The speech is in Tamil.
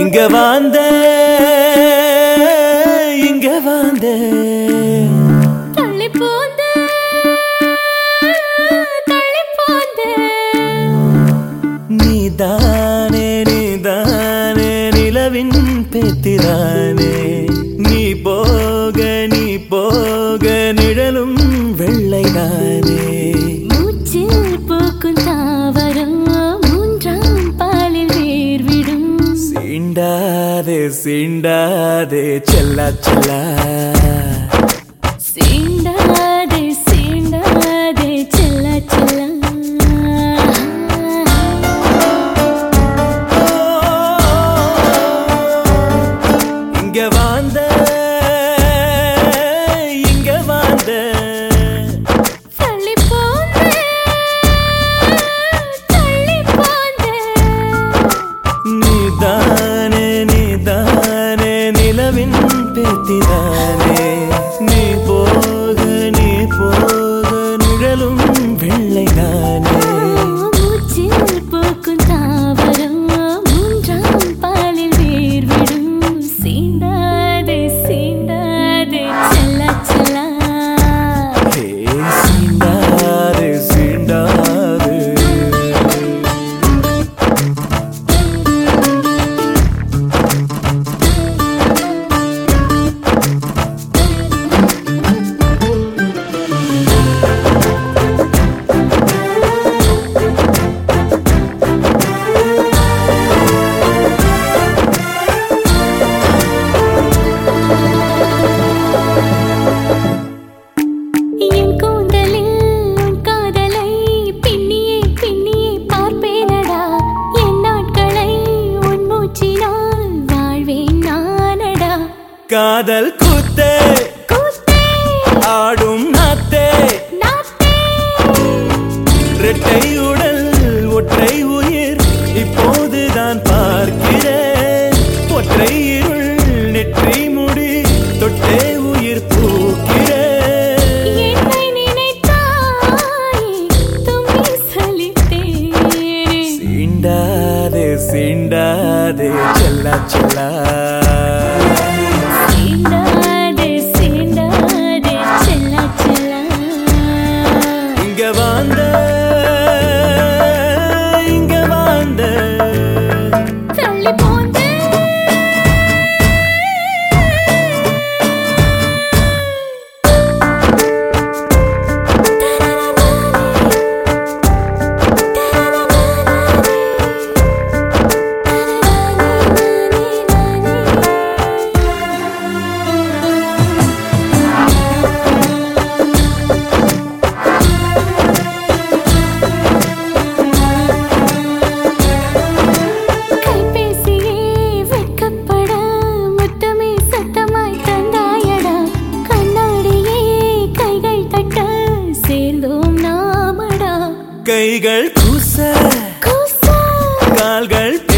இங்க வாந்த இங்க வாந்த தள்ளி போந்த தள்ளி போந்த நீதானே நீதானே நிலவின் பேத்திரானே நீ போக நீ போக நிழலும் வெள்ளைதானே மூச்சில் பூக்கும் தாவரம் மூன்றாம் பாலில் வேர்விடும் சீண்டாதே சீண்டாதே செல்லா செல்லா சீண்டாதே சீண்டாதே செல்ல செல்ல இங்க வாந்த இங்க வாந்த தள்ளி போந்த தள்ளி போந்த நீதானே நீதானே நிலவின் பேத்திதானே நீ போக நீ போக நிழலும் வெள்ளைதானே மூச்சில் பூக்கும் தாவரம் மூன்றாம் பாலில் வேர்விடும் சீண்டாதே சீண்டாதே செல்ல செல்ல ஹே, சீண்டாதே சீண்டாதே என் கூந்தலில் உன் காதலை பின்னியே பின்னியே பார்ப்பேனடா என் நாட்களை உன் மூச்சினால் வாழ்வேன் நானடா காதல் கூத்தே கூத்தே ஆடும் நாத்தே நாத்தே இரட்டை உடல் ஒற்றை உயிர் இப்போதுதான் பார்க்கிறேன் ஒற்றை இருள் நெற்றி முடி தொட்டே உயிர் பூக்கிறேன் என்னை நினைத்தாய் தும்பி சலித்தேனே சீண்டாதே சீண்டாதே செல்லா செல்லா சீண்டாதே சீண்டாதே செல்ல செல்ல இங்க வாந்த இங்க வாந்த தள்ளி போந்த கைபேசியே வெட்கப்பட முத்தமே சத்தமாய் தந்தாயடா கண்ணாடியே கைகள் தட்ட சேர்ந்தோம் நாமடா கைகள் கூச கூசா கால்கள்